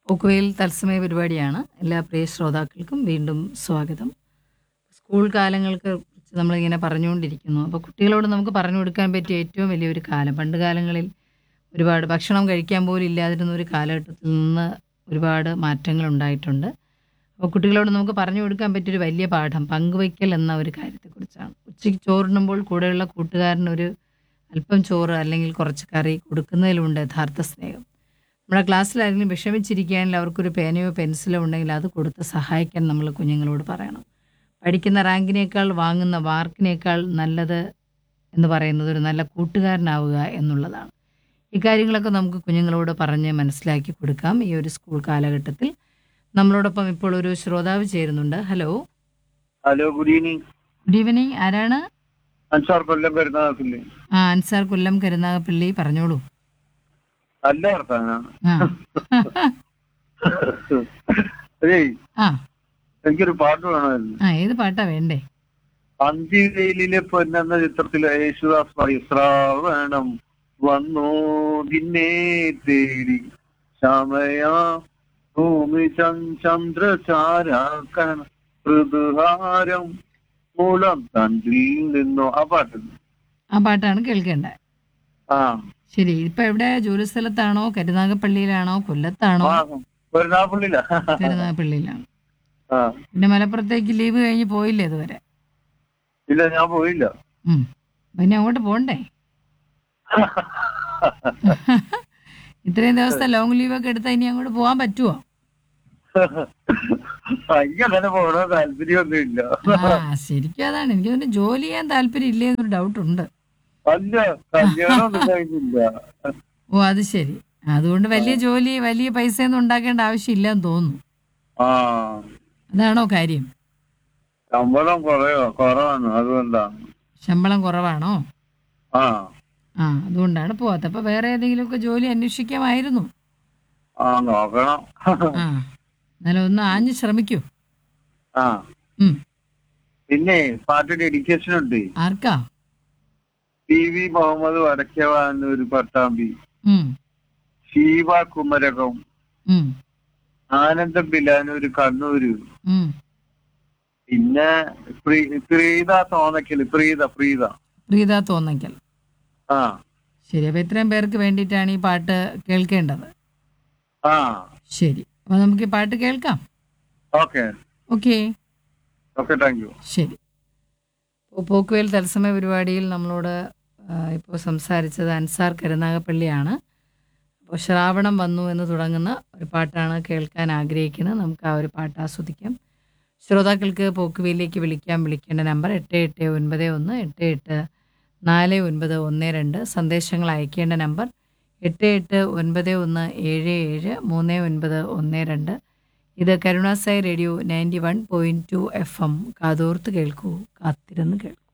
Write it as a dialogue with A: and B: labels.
A: പോക്കുവെയിൽ തത്സമയ പരിപാടിയാണ് എല്ലാ പ്രിയ ശ്രോതാക്കൾക്കും വീണ്ടും സ്വാഗതം സ്കൂൾ കാലങ്ങൾക്ക് കുറിച്ച് നമ്മളിങ്ങനെ പറഞ്ഞുകൊണ്ടിരിക്കുന്നു അപ്പോൾ കുട്ടികളോട് നമുക്ക് പറഞ്ഞു കൊടുക്കാൻ പറ്റിയ ഏറ്റവും വലിയൊരു കാലം പണ്ട് കാലങ്ങളിൽ ഒരുപാട് ഭക്ഷണം കഴിക്കാൻ പോലും ഇല്ലാതിരുന്ന ഒരു കാലഘട്ടത്തിൽ നിന്ന് ഒരുപാട് മാറ്റങ്ങൾ ഉണ്ടായിട്ടുണ്ട് അപ്പോൾ കുട്ടികളോട് നമുക്ക് പറഞ്ഞു കൊടുക്കാൻ പറ്റിയൊരു വലിയ പാഠം പങ്കുവയ്ക്കൽ എന്ന ഒരു കാര്യത്തെക്കുറിച്ചാണ് ഉച്ചയ്ക്ക് ചോറുണ്ണുമ്പോൾ കൂടെയുള്ള കൂട്ടുകാരനൊരു അല്പം ചോറ് അല്ലെങ്കിൽ കുറച്ച് കറി കൊടുക്കുന്നതിലുണ്ട് യഥാർത്ഥ സ്നേഹം നമ്മുടെ ക്ലാസ്സിലാരെങ്കിലും വിഷമിച്ചിരിക്കുകയാണെങ്കിൽ അവർക്കൊരു പേനയോ പെൻസിലോ ഉണ്ടെങ്കിൽ അത് കൊടുത്ത് സഹായിക്കാൻ നമ്മൾ കുഞ്ഞുങ്ങളോട് പറയണം പഠിക്കുന്ന റാങ്കിനേക്കാൾ വാങ്ങുന്ന മാർക്കിനേക്കാൾ നല്ലത് എന്ന് പറയുന്നത് ഒരു നല്ല കൂട്ടുകാരനാവുക എന്നുള്ളതാണ് ഇക്കാര്യങ്ങളൊക്കെ നമുക്ക് കുഞ്ഞുങ്ങളോട് പറഞ്ഞ് മനസ്സിലാക്കി കൊടുക്കാം ഈ ഒരു സ്കൂൾ കാലഘട്ടത്തിൽ നമ്മളോടൊപ്പം ഇപ്പോൾ ഒരു ശ്രോതാവ് ചേരുന്നുണ്ട് hello
B: hello good evening
A: good evening ആരാണ്
B: അൻസാർ കൊല്ലം പെരുന്നാക്കില്ലേ
A: ആ അൻസാർ കൊല്ലം കരുനാഗപ്പള്ളി പറഞ്ഞോളൂ
B: നല്ല വർത്താന
A: ആ
B: അതേ
A: ആ
B: എനിക്കൊരു പാട്ട് വേണമായിരുന്നു
A: ആ ഏത് പാട്ടാ വേണ്ടേ
B: അന്തിവെയിലിലെ പൊന്നെന്ന ചിത്രത്തിലെ യേശുദാസ് പാടി ശ്രാവണം വന്നോ നിന്നെ തേടി ശ്യാമയ ഭൂമി ചന്ദ്രചാരാക്കണ മൃദുഹാരം മൂലം തണ്ടിൽ നിന്നോ ആ പാട്ട്
A: ആ പാട്ടാണ് കേൾക്കേണ്ടത്
B: ആ
A: ശരി ഇപ്പൊ എവിടെ ജോലി സ്ഥലത്താണോ കരുനാഗപ്പള്ളിയിലാണോ കൊല്ലത്താണോ
B: ആ പെരുന്നാപ്പള്ളിയില
A: കരുനാഗപ്പള്ളിയിലാണ്
B: ആ
A: പിന്നെ മലപ്പുറത്തേക്ക് ലീവ് കഴിഞ്ഞ് പോയില്ലേ ഇതുവരെ
B: ഇല്ല ഞാൻ പോയില്ല
A: ഉം. പിന്നെ അങ്ങോട്ട് പോണ്ടേ ഇത്രയും ദിവസത്തെ ലോങ് ലീവ് ഒക്കെ എടുത്താൽ ഇനി അങ്ങോട്ട് പോകാൻ പറ്റുമോ
B: എനിക്ക് അങ്ങനെ പോകണോ താല്പര്യമൊന്നും ഇല്ല
A: ആ ശരിക്കും അതാണ് എനിക്ക് തോന്നുന്നു ജോലി ചെയ്യാൻ താല്പര്യം ഇല്ലേ എന്നൊരു ഡൗട്ട് ഉണ്ട്
B: അല്ല കല്യാണം ഒന്നും കഴിഞ്ഞില്ല
A: ഓ അത് ശരി അതുകൊണ്ട് വലിയ ജോലി വലിയ പൈസ ഒന്നും ഉണ്ടാക്കേണ്ട ആവശ്യമില്ലെന്ന് തോന്നുന്നു
B: ആ
A: അതാണോ കാര്യം
B: ശമ്പളം കുറയോ കുറവാണ് അതുകൊണ്ടാണ്
A: ശമ്പളം കുറവാണോ
B: ആ
A: ആ അതുകൊണ്ടാണ് പോവാത്തത് അപ്പൊ വേറെ ഏതെങ്കിലുമൊക്കെ ജോലി അന്വേഷിക്കാമായിരുന്നു
B: ആ നോക്കണം
A: ആ എന്നാലും ഒന്ന് ആഞ്ഞ് ശ്രമിക്കൂ
B: ആ
A: ഉം.
B: പിന്നെ പാട്ട് ഡെഡിക്കേഷൻ ഉണ്ട്
A: ആർക്കാ
B: ടി വി മുഹമ്മദ് വടക്കേവാനൂർ പട്ടാമ്പി
A: ഉം.
B: ശീവ കുമരകം
A: ഉം.
B: ആനന്ദം ബിലാനൂര് കണ്ണൂര്
A: ഉം.
B: പിന്നെ പ്രീ- പ്രീത തോന്നക്കല് പ്രീത പ്രീത
A: പ്രീത തോന്നയ്ക്കൽ
B: ആ
A: ശരി അപ്പൊ ഇത്രയും പേർക്ക് വേണ്ടിയിട്ടാണ് ഈ പാട്ട് കേൾക്കേണ്ടത്
B: ആ
A: ശരി അപ്പൊ നമുക്ക് ഈ പാട്ട് കേൾക്കാം
B: okay
A: okay
B: okay thank you
A: ശരി ഇപ്പോൾ പോക്കുവേൽ തത്സമയ പരിപാടിയിൽ നമ്മളോട് ഇപ്പോൾ സംസാരിച്ചത് അൻസാർ കരുനാഗപ്പള്ളിയാണ് അപ്പോൾ ശ്രാവണം വന്നു എന്ന് തുടങ്ങുന്ന ഒരു പാട്ടാണ് കേൾക്കാൻ ആഗ്രഹിക്കുന്നത് നമുക്ക് ആ ഒരു പാട്ട് ആസ്വദിക്കാം ശ്രോതാക്കൾക്ക് പോക്കുവേലിലേക്ക് വിളിക്കാൻ വിളിക്കേണ്ട നമ്പർ എട്ട് എട്ട് ഒൻപത് ഒന്ന് എട്ട് എട്ട് നാല് ഒൻപത് ഒന്ന് രണ്ട് സന്ദേശങ്ങൾ അയക്കേണ്ട നമ്പർ എട്ട് എട്ട് ഒൻപത് ഒന്ന് ഏഴ് ഏഴ് മൂന്ന് ഒൻപത് ഒന്ന് രണ്ട് ഇത് Karunasai radio ninety one point two F M കാതോർത്ത് കേൾക്കൂ കാത്തിരുന്ന് കേൾക്കൂ